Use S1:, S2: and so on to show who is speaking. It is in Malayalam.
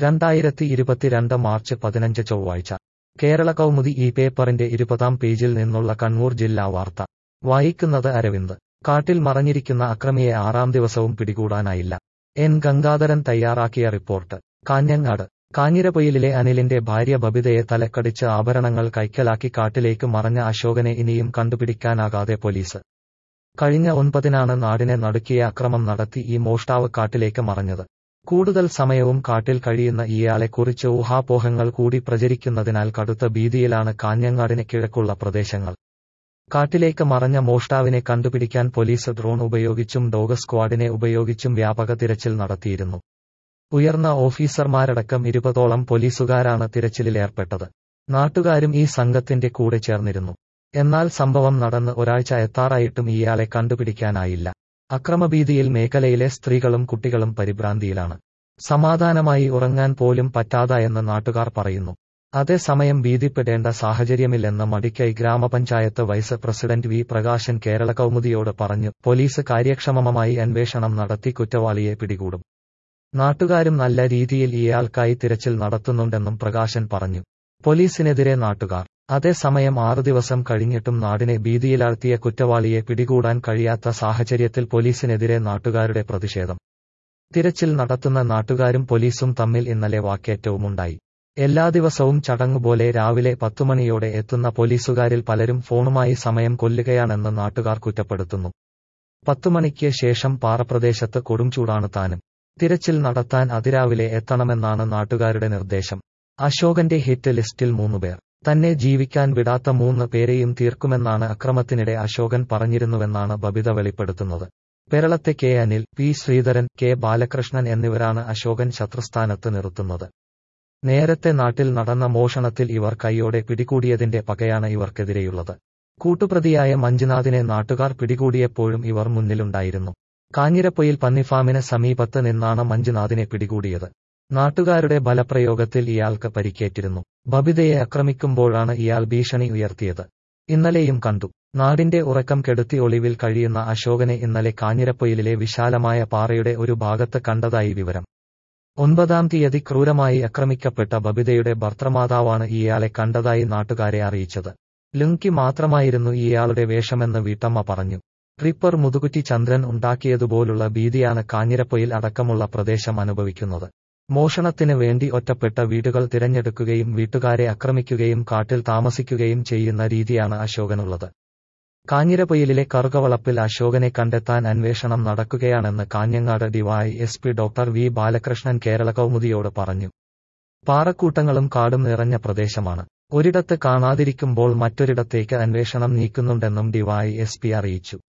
S1: രണ്ടായിരത്തി ഇരുപത്തിരണ്ട് മാർച്ച് പതിനഞ്ച് ചൊവ്വാഴ്ച കേരള കൗമുദി ഈ പേപ്പറിന്റെ ഇരുപതാം പേജിൽ നിന്നുള്ള കണ്ണൂർ ജില്ലാ വാർത്ത വായിക്കുന്നത് അരവിന്ദ് കാട്ടിൽ മറഞ്ഞിരിക്കുന്ന അക്രമിയെ ആറാം ദിവസവും പിടികൂടാനായില്ല എൻ ഗംഗാധരൻ തയ്യാറാക്കിയ റിപ്പോർട്ട് കാഞ്ഞങ്ങാട് കാഞ്ഞിരപ്പൊയിലിലെ അനിലിന്റെ ഭാര്യ ബബിതയെ തലക്കടിച്ച് ആഭരണങ്ങൾ കൈക്കലാക്കി കാട്ടിലേക്ക് മറഞ്ഞ അശോകനെ ഇനിയും കണ്ടുപിടിക്കാനാകാതെ പോലീസ് കഴിഞ്ഞ ഒൻപതിനാണ് നാടിനെ നടുക്കിയ അക്രമം നടത്തി ഈ മോഷ്ടാവ് കാട്ടിലേക്ക് മറഞ്ഞത് കൂടുതൽ സമയവും കാട്ടിൽ കഴിയുന്ന ഇയാളെക്കുറിച്ച് ഊഹാപോഹങ്ങൾ കൂടി പ്രചരിക്കുന്നതിനാൽ കടുത്ത ഭീതിയിലാണ് കാഞ്ഞങ്ങാടിന് കിഴക്കുള്ള പ്രദേശങ്ങൾ കാട്ടിലേക്ക് മറഞ്ഞ മോഷ്ടാവിനെ കണ്ടുപിടിക്കാൻ പോലീസ് ഡ്രോൺ ഉപയോഗിച്ചും ഡോഗ് സ്ക്വാഡിനെ ഉപയോഗിച്ചും വ്യാപക തിരച്ചിൽ നടത്തിയിരുന്നു ഉയർന്ന ഓഫീസർമാരടക്കം ഇരുപതോളം പോലീസുകാരാണ് തിരച്ചിലിലേർപ്പെട്ടത് നാട്ടുകാരും ഈ സംഘത്തിന്റെ കൂടെ ചേർന്നിരുന്നു എന്നാൽ സംഭവം നടന്ന് ഒരാഴ്ച എത്താറായിട്ടും ഇയാളെ കണ്ടുപിടിക്കാനായില്ല അക്രമഭീതിയിൽ മേഖലയിലെ സ്ത്രീകളും കുട്ടികളും പരിഭ്രാന്തിയിലാണ് സമാധാനമായി ഉറങ്ങാൻ പോലും പറ്റാതായെന്ന് നാട്ടുകാർ പറയുന്നു അതേസമയം ഭീതിപ്പെടേണ്ട സാഹചര്യമില്ലെന്ന് മടിക്കൈ ഗ്രാമപഞ്ചായത്ത് vice president V Prakashan Kerala കൗമുദിയോട് പറഞ്ഞു പോലീസ് കാര്യക്ഷമമായി അന്വേഷണം നടത്തി കുറ്റവാളിയെ പിടികൂടും നാട്ടുകാരും നല്ല രീതിയിൽ ഇയാൾക്കായി തിരച്ചിൽ നടത്തുന്നുണ്ടെന്നും പ്രകാശൻ പറഞ്ഞു പോലീസിനെതിരെ നാട്ടുകാർ അതേസമയം ആറു ദിവസം കഴിഞ്ഞിട്ടും നാടിനെ ഭീതിയിലാഴ്ത്തിയ കുറ്റവാളിയെ പിടികൂടാൻ കഴിയാത്ത സാഹചര്യത്തിൽ പോലീസിനെതിരെ നാട്ടുകാരുടെ പ്രതിഷേധം തിരച്ചിൽ നടത്തുന്ന നാട്ടുകാരും പോലീസും തമ്മിൽ ഇന്നലെ വാക്കേറ്റവുമുണ്ടായി എല്ലാ ദിവസവും ചടങ്ങുപോലെ രാവിലെ പത്തുമണിയോടെ എത്തുന്ന പോലീസുകാരിൽ പലരും ഫോണുമായി സമയം കൊല്ലുകയാണെന്ന് നാട്ടുകാർ കുറ്റപ്പെടുത്തുന്നു പത്തുമണിക്ക് ശേഷം പാറപ്രദേശത്ത് കൊടുംചൂടാണ് താനും തിരച്ചിൽ നടത്താൻ അതിരാവിലെ എത്തണമെന്നാണ് നാട്ടുകാരുടെ നിർദ്ദേശം അശോകന്റെ ഹിറ്റ് ലിസ്റ്റിൽ മൂന്നുപേർ തന്നെ ജീവിക്കാൻ വിടാത്ത മൂന്ന് പേരെയും തീർക്കുമെന്നാണ് അക്രമത്തിനിടെ അശോകൻ പറഞ്ഞിരുന്നുവെന്നാണ് ബബിത വെളിപ്പെടുത്തുന്നത് പെരളത്തെ K Anil P Sreedharan K Balakrishnan എന്നിവരാണ് അശോകൻ ശത്രുസ്ഥാനത്ത് നിർത്തുന്നത് നേരത്തെ നാട്ടിൽ നടന്ന മോഷണത്തിൽ ഇവർ കൈയോടെ പിടികൂടിയതിന്റെ പകയാണ് ഇവർക്കെതിരെയുള്ളത് കൂട്ടുപ്രതിയായ മഞ്ജുനാഥിനെ നാട്ടുകാർ പിടികൂടിയപ്പോഴും ഇവർ മുന്നിലുണ്ടായിരുന്നു കാഞ്ഞിരപ്പൊയിൽ പന്നിഫാമിന് സമീപത്ത് നിന്നാണ് മഞ്ജുനാഥിനെ പിടികൂടിയത് നാട്ടുകാരുടെ ബലപ്രയോഗത്തിൽ ഇയാൾക്ക് പരിക്കേറ്റിരുന്നു ബബിതയെ ആക്രമിക്കുമ്പോഴാണ് ഇയാൾ ഭീഷണി ഉയർത്തിയത് ഇന്നലെയും കണ്ടു നാടിന്റെ ഉറക്കം കെടുത്തി ഒളിവിൽ കഴിയുന്ന അശോകനെ ഇന്നലെ കാഞ്ഞിരപ്പൊയിലിലെ വിശാലമായ പാറയുടെ ഒരു ഭാഗത്ത് കണ്ടതായി വിവരം ഒൻപതാം തീയതി ക്രൂരമായി ആക്രമിക്കപ്പെട്ട ബബിതയുടെ ഭർത്തൃമാതാവാണ് ഇയാളെ കണ്ടതായി നാട്ടുകാരെ അറിയിച്ചത് ലുങ്കി മാത്രമായിരുന്നു ഇയാളുടെ വേഷമെന്ന് വീട്ടമ്മ പറഞ്ഞു റിപ്പർ മുതുകുറ്റി ചന്ദ്രൻ ഉണ്ടാക്കിയതുപോലുള്ള ഭീതിയാണ് കാഞ്ഞിരപ്പൊയിൽ അടക്കമുള്ള പ്രദേശം അനുഭവിക്കുന്നത് മോഷണത്തിന് വേണ്ടി ഒറ്റപ്പെട്ട വീടുകൾ തിരഞ്ഞെടുക്കുകയും വീട്ടുകാരെ ആക്രമിക്കുകയും കാട്ടിൽ താമസിക്കുകയും ചെയ്യുന്ന രീതിയാണ് അശോകനുള്ളത് കാഞ്ഞിരപ്പൊയിലിലെ കറുകവളപ്പിൽ അശോകനെ കണ്ടെത്താൻ അന്വേഷണം നടക്കുകയാണെന്ന് Kanhangad DY S P doctor V Balakrishnan Kerala കൗമുദിയോട് പറഞ്ഞു പാറക്കൂട്ടങ്ങളും കാടും നിറഞ്ഞ പ്രദേശമാണ് ഒരിടത്ത് കാണാതിരിക്കുമ്പോൾ മറ്റൊരിടത്തേക്ക് അന്വേഷണം നീക്കുന്നുണ്ടെന്നും ഡിവൈ എസ് പി അറിയിച്ചു